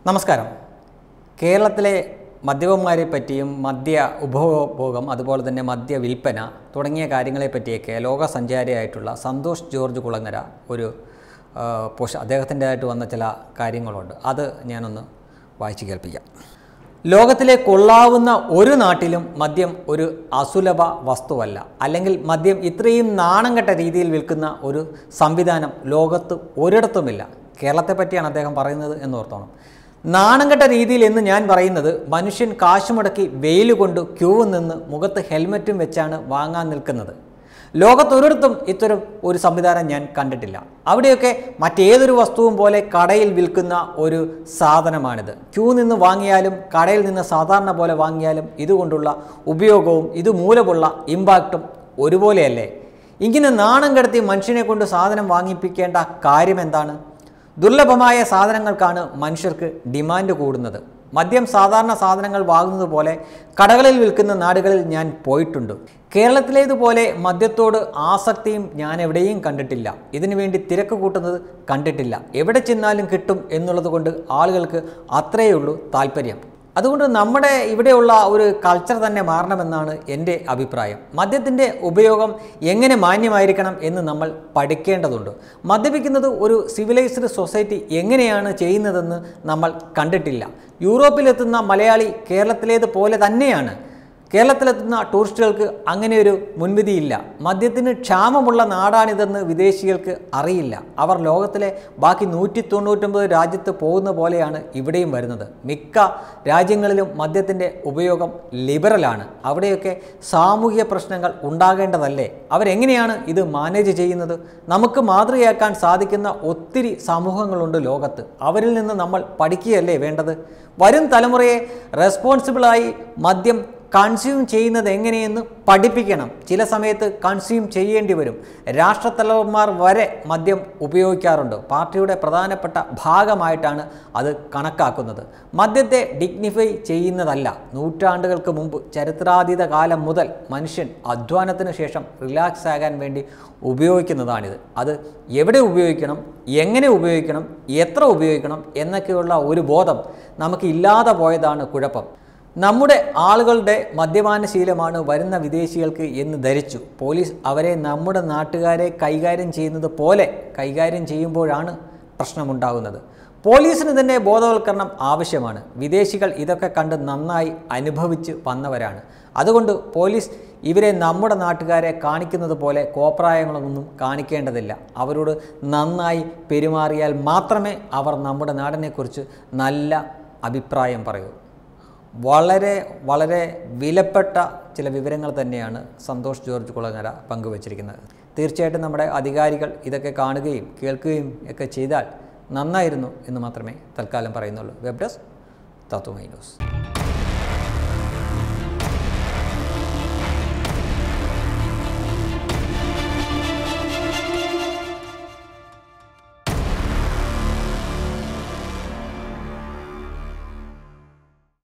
നമസ്കാരം കേരളത്തിലെ മദ്യപന്മാരെ പറ്റിയും മദ്യ ഉപഭോഗം അതുപോലെ തന്നെ മദ്യ വിൽപ്പന തുടങ്ങിയ കാര്യങ്ങളെ പറ്റിയൊക്കെ ലോക സഞ്ചാരിയായിട്ടുള്ള സന്തോഷ് ജോർജ് കുളങ്ങര ഒരു ആ, പോഷ അദ്ദേഹത്തിൻ്റെതായിട്ട് വന്ന ചില കാര്യങ്ങളുണ്ട് അത് ഞാനൊന്ന് വായിച്ചു കേൾപ്പിക്കാം ലോകത്തിലെ കൊള്ളാവുന്ന ഒരു നാട്ടിലും മദ്യം ഒരു അസുലഭ വസ്തുവല്ല അല്ലെങ്കിൽ മദ്യം ഇത്രയും നാണം കെട്ട രീതിയിൽ വിൽക്കുന്ന ഒരു സംവിധാനം ലോകത്ത് ഒരിടത്തുമില്ല കേരളത്തെ പറ്റിയാണ് അദ്ദേഹം പറയുന്നത് എന്ന് ഓർത്തോണം നാണം കെട്ട രീതിയിൽ എന്ന് ഞാൻ പറയുന്നത് മനുഷ്യൻ കാശ് മുടക്കി വെയിൽ കൊണ്ട് ക്യൂവിൽ നിന്ന് മുഖത്ത് ഹെൽമറ്റും വെച്ചാണ് വാങ്ങാൻ നിൽക്കുന്നത് ലോകത്തൊരിടത്തും ഇത്തരം ഒരു സംവിധാനം ഞാൻ കണ്ടിട്ടില്ല അവിടെയൊക്കെ മറ്റേതൊരു വസ്തുവും പോലെ കടയിൽ വിൽക്കുന്ന ഒരു സാധനമാണിത് ക്യൂ നിന്ന് വാങ്ങിയാലും കടയിൽ നിന്ന് സാധാരണ പോലെ വാങ്ങിയാലും ഇതുകൊണ്ടുള്ള ഉപയോഗവും ഇതുമൂലമുള്ള ഇമ്പാക്റ്റും ഒരുപോലെയല്ലേ ഇങ്ങനെ നാണം കെടുത്തി മനുഷ്യനെ കൊണ്ട് സാധനം വാങ്ങിപ്പിക്കേണ്ട കാര്യം എന്താണ് ദുർലഭമായ സാധനങ്ങൾക്കാണ് മനുഷ്യർക്ക് ഡിമാൻഡ് കൂടുന്നത് മദ്യം സാധാരണ സാധനങ്ങൾ വാങ്ങുന്നത് പോലെ കടകളിൽ വിൽക്കുന്ന നാടുകളിൽ ഞാൻ പോയിട്ടുണ്ട് കേരളത്തിലേതുപോലെ മദ്യത്തോട് ആസക്തിയും ഞാൻ എവിടെയും കണ്ടിട്ടില്ല ഇതിനു വേണ്ടി തിരക്ക് കൂട്ടുന്നത് കണ്ടിട്ടില്ല എവിടെ ചെന്നാലും കിട്ടും എന്നുള്ളത് കൊണ്ട് ആളുകൾക്ക് അത്രയേ ഉള്ളൂ താല്പര്യം അതുകൊണ്ട് നമ്മുടെ ഇവിടെയുള്ള ഒരു കൾച്ചർ തന്നെ മാറണമെന്നാണ് എൻ്റെ അഭിപ്രായം മദ്യത്തിൻ്റെ ഉപയോഗം എങ്ങനെ മാന്യമായിരിക്കണം എന്ന് നമ്മൾ പഠിക്കേണ്ടതുണ്ട് മദ്യപിക്കുന്നത് ഒരു സിവിലൈസ്ഡ് സൊസൈറ്റി എങ്ങനെയാണ് ചെയ്യുന്നതെന്ന് നമ്മൾ കണ്ടിട്ടില്ല യൂറോപ്പിലെത്തുന്ന മലയാളി കേരളത്തിലേത് പോലെ തന്നെയാണ് കേരളത്തിലെത്തുന്ന ടൂറിസ്റ്റുകൾക്ക് അങ്ങനെയൊരു മുൻവിധിയില്ല മദ്യത്തിന് ക്ഷാമമുള്ള നാടാണിതെന്ന് വിദേശികൾക്ക് അറിയില്ല അവർ ലോകത്തിലെ ബാക്കി നൂറ്റി തൊണ്ണൂറ്റൊമ്പത് രാജ്യത്ത് പോകുന്ന പോലെയാണ് ഇവിടെയും വരുന്നത് മിക്ക രാജ്യങ്ങളിലും മദ്യത്തിൻ്റെ ഉപയോഗം ലിബറലാണ് അവിടെയൊക്കെ സാമൂഹിക പ്രശ്നങ്ങൾ ഉണ്ടാകേണ്ടതല്ലേ അവരെങ്ങനെയാണ് ഇത് മാനേജ് ചെയ്യുന്നത് നമുക്ക് മാതൃകയാക്കാൻ സാധിക്കുന്ന ഒത്തിരി സമൂഹങ്ങളുണ്ട് ലോകത്ത് അവരിൽ നിന്ന് നമ്മൾ പഠിക്കുകയല്ലേ വേണ്ടത് വരും തലമുറയെ റെസ്പോൺസിബിളായി മദ്യം കൺസ്യൂം ചെയ്യുന്നത് എങ്ങനെയെന്ന് പഠിപ്പിക്കണം ചില സമയത്ത് കൺസ്യൂം ചെയ്യേണ്ടി വരും രാഷ്ട്രത്തലവന്മാർ വരെ മദ്യം ഉപയോഗിക്കാറുണ്ട് പാർട്ടിയുടെ പ്രധാനപ്പെട്ട ഭാഗമായിട്ടാണ് അത് കണക്കാക്കുന്നത് മദ്യത്തെ ഡിഗ്നിഫൈ ചെയ്യുന്നതല്ല നൂറ്റാണ്ടുകൾക്ക് മുമ്പ് ചരിത്രാതീത കാലം മുതൽ മനുഷ്യൻ അധ്വാനത്തിന് ശേഷം റിലാക്സ് ആകാൻ വേണ്ടി ഉപയോഗിക്കുന്നതാണിത് അത് എവിടെ ഉപയോഗിക്കണം എങ്ങനെ ഉപയോഗിക്കണം എത്ര ഉപയോഗിക്കണം എന്നൊക്കെയുള്ള ഒരു ബോധം നമുക്ക് ഇല്ലാതെ പോയതാണ് കുഴപ്പം നമ്മുടെ ആളുകളുടെ മദ്യപാന ശീലമാണ് വരുന്ന വിദേശികൾക്ക് എന്ന് ധരിച്ചു പോലീസ് അവരെ നമ്മുടെ നാട്ടുകാരെ കൈകാര്യം ചെയ്യുന്നത് പോലെ കൈകാര്യം ചെയ്യുമ്പോഴാണ് പ്രശ്നമുണ്ടാകുന്നത് പോലീസിന് തന്നെ ബോധവൽക്കരണം ആവശ്യമാണ് വിദേശികൾ ഇതൊക്കെ കണ്ട് നന്നായി അനുഭവിച്ച് വന്നവരാണ് അതുകൊണ്ട് പോലീസ് ഇവരെ നമ്മുടെ നാട്ടുകാരെ കാണിക്കുന്നത് പോലെ കോപ്രായങ്ങളൊന്നും കാണിക്കേണ്ടതില്ല അവരോട് നന്നായി പെരുമാറിയാൽ മാത്രമേ അവർ നമ്മുടെ നാടിനെക്കുറിച്ച് നല്ല അഭിപ്രായം പറയൂ വളരെ വളരെ വിലപ്പെട്ട ചില വിവരങ്ങൾ തന്നെയാണ് സന്തോഷ് ജോർജ് കുളങ്ങര പങ്കുവച്ചിരിക്കുന്നത് തീർച്ചയായിട്ടും നമ്മുടെ അധികാരികൾ ഇതൊക്കെ കാണുകയും കേൾക്കുകയും ഒക്കെ ചെയ്താൽ നന്നായിരുന്നു എന്ന് മാത്രമേ തൽക്കാലം പറയുന്നുള്ളൂ വെബ് ഡെസ്ക് തത്വമൈ ന്യൂസ്